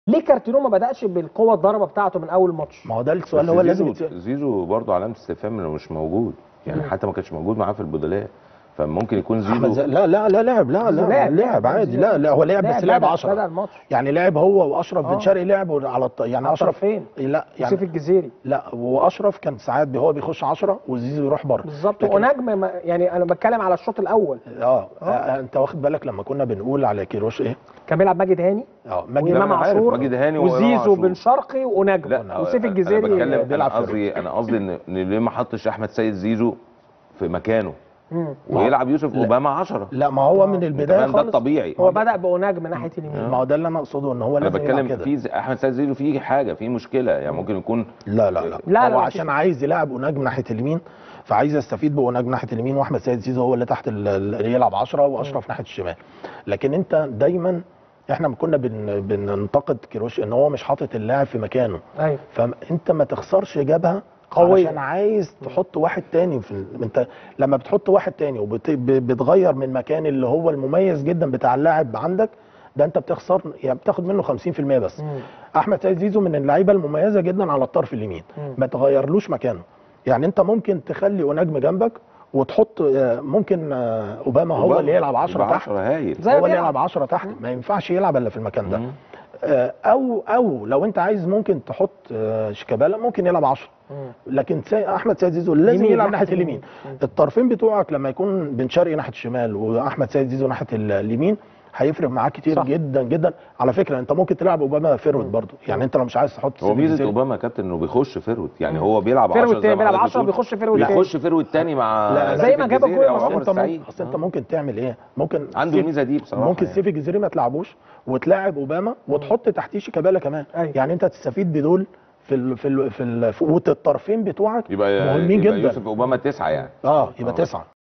ليه كارتيرو ما بداش بالقوه الضربه بتاعته من اول ماتش ما هو ده السؤال بس اللي هو لازم زيزو, يتسأل. زيزو برضه علامه استفهام انه مش موجود يعني حتى ما كانش موجود معاه في البدلاء فممكن يكون احمد زيزو زي... لا لا لا لعب لا زيزو لا لعب، لعب لعب، عادي زيزو لا لا هو لعب بس لعب بدأ- 10 بدأ الماتش يعني لعب هو واشرف آه. بن شرقي لعبوا على الط... يعني على اشرف الطرفين. لا يوسف يعني الجزيري لا واشرف كان ساعات بي- هو بيخش 10 وزيزو يروح بره بالظبط لكن- ونجم ما- يعني انا بتكلم على الشوط الاول اه آه، انت واخد بالك لما كنا بنقول على كيروش ايه كان بيلعب ماجد هاني اه مجدي وامام أنا عارف، عاشور ماجد هاني وإمام وزيزو عاشور. بن شرقي ونجم لا وسيف انا الجزيري بتكلم انا بيلعب في قصدي انا قصدي ان إن ليه ما حطش احمد سيد زيزو في مكانه مم. ويلعب يوسف اوباما 10 لا ما هو من البدايه كمان ده خالص الطبيعي هو بدا بونجم ناحيه اليمين ما هو ده اللي انا اقصده ان هو انا لازم يلعب بتكلم كده في ز- احمد سيد زيزو فيه حاجه فيه مشكله يعني ممكن يكون لا لا لا, لا، هو لا، عشان مفيش- عايز يلعب ونجم ناحيه اليمين فعايز يستفيد بونجم ناحيه اليمين واحمد سيد زيزو هو اللي تحت ال- اللي يلعب 10 واشرف ناحيه الشمال لكن انت دايما احنا ما كنا بن بننتقد كيروش ان هو مش حاطط اللاعب في مكانه ايوه فانت ما تخسرش جبهه قوية. عشان عايز تحط واحد تاني في ال... انت لما بتحط واحد تاني وبتغير من مكان اللي هو المميز جدا بتاع اللاعب عندك ده انت بتخسر يعني بتاخد منه 50% بس مم. احمد سيد زيزو من اللعيبه المميزه جدا على الطرف اليمين مم. ما تغيرلوش مكانه يعني انت ممكن تخلي ونجم جنبك وتحط آه، ممكن آه، اوباما هو أوباما اللي يلعب 10 يبقى تحت 10 هايل زي هو ما اللي بيلعب. يلعب 10 تحت ما ينفعش يلعب الا في المكان ده مم. آه، او او لو انت عايز ممكن تحط آه، شيكابالا ممكن يلعب 10 مم. لكن سي- احمد سيد زيزو لازم يمين، يلعب ناحية ناحيه اليمين اليمين. الطرفين بتوعك لما يكون بن شرقي ناحيه الشمال واحمد سيد زيزو ناحيه ال- اليمين هيفرق معاك كتير صح. صح. جدا جدا على فكره انت ممكن تلعب اوباما فيرود برضو يعني انت لو مش عايز تحط هو سيف ميزه الجزيري- اوباما يا كابتن انه بيخش فيرود يعني هو بيلعب 10 فيرود زي تاني ما بيلعب حضرتك 10 بتقول. بيخش فيرود تاني بيخش فيرود تاني مع لا، زي سيف ما جاب الجزيري الجول او أصل عمر انت ممكن السعيد اصل انت ممكن تعمل ايه ممكن عنده سيف- الميزه دي بصراحه ممكن يعني. سيف الجزيري ما تلعبوش وتلاعب اوباما وتحط تحتيه شيكابالا كمان أيوة. يعني انت تستفيد بدول في ال في ال في, ال في الطرفين بتوعك يبقى مهمين يبقى جدا يوسف اوباما تسعه يعني اه يبقى آه. تسعه